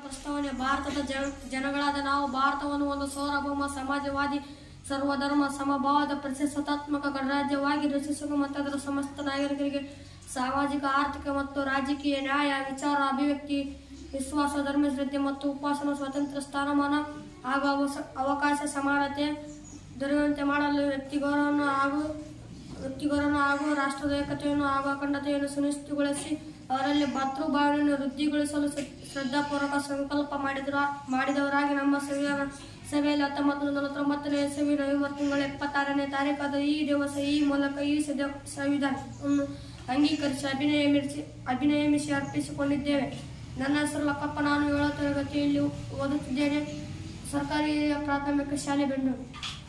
ಪ್ರಸ್ತಾವನೆ ಭಾರತದ ಜನ ಜನಗಳಾದ ನಾವು ಭಾರತವನ್ನು ಒಂದು ಸಾರ್ವಭೌಮ ಸಮಾಜವಾದಿ ಸರ್ವಧರ್ಮ ಸಮಭಾವದ ಪ್ರಜಾಸತ್ತಾತ್ಮಕ ಗಣರಾಜ್ಯವಾಗಿ ರಚಿಸುವ ಮತ್ತು ಅದರ ಸಮಸ್ತ ನಾಗರಿಕರಿಗೆ ಸಾಮಾಜಿಕ ಆರ್ಥಿಕ ಮತ್ತು ರಾಜಕೀಯ ನ್ಯಾಯ ವಿಚಾರ ಅಭಿವ್ಯಕ್ತಿ ವಿಶ್ವಾಸ ಧರ್ಮ ಶ್ರದ್ಧೆ ಮತ್ತು ಉಪಾಸನ ಸ್ವಾತಂತ್ರ್ಯ ಸ್ಥಾನಮಾನ ಹಾಗೂ ಅವಸ- ಅವಕಾಶ ಸಮಾನತೆ ದೊರೆಯುವಂತೆ ಮಾಡಲು ವ್ಯಕ್ತಿಗೌರವವನ್ನು ಹಾಗೂ ವ್ಯಕ್ತಿಗೌರವವನ್ನು ಹಾಗೂ ರಾಷ್ಟ್ರದ ಏಕತೆಯನ್ನು ಹಾಗೂ ಅಖಂಡತೆಯನ್ನು ಸುನಿಶ್ಚಿತಗೊಳಿಸಿ ಅವರಲ್ಲಿ ಭಾತೃಭಾವನೆಯನ್ನು ವೃದ್ಧಿಗೊಳಿಸಲು ಶ್ರ- ಶ್ರದ್ಧಾಪೂರ್ವಕ ಸಂಕಲ್ಪ ಮಾಡಿದ್ರ ಮಾಡಿದವರಾಗಿ ನಮ್ಮ ಸಂವಿಧಾನ ಸಭೆಯಲ್ಲಿ ಹತ್ತೊಂಬತ್ತು ನೂರ ನಲವತ್ತೊಂಬತ್ತನೇ ಇಸವಿ ನವೆಂಬರ್ ತಿಂಗಳ ಎಪ್ಪತ್ತಾರನೇ ತಾರೀಕಾದ ಈ ದಿವಸ ಈ ಮೂಲಕ ಈ ಸದ- ಸಂವಿಧಾನವನ್ನು ಅಂಗೀಕರಿಸಿ ಅಭಿನಯಿಸಿ ಅಭಿನಯಿಸಿ ಅರ್ಪಿಸಿಕೊಂಡಿದ್ದೇವೆ ನನ್ನ ಹೆಸರು ಲಕ್ಕಪ್ಪ ನಾನು ಏಳನೇ ತರಗತಿಯಲ್ಲಿ ಓದುತ್ತಿದ್ದೇನೆ ಸರ್ಕಾರಿ ಪ್ರಾಥಮಿಕ ಶಾಲೆ ಬೆಂಗಳೂರು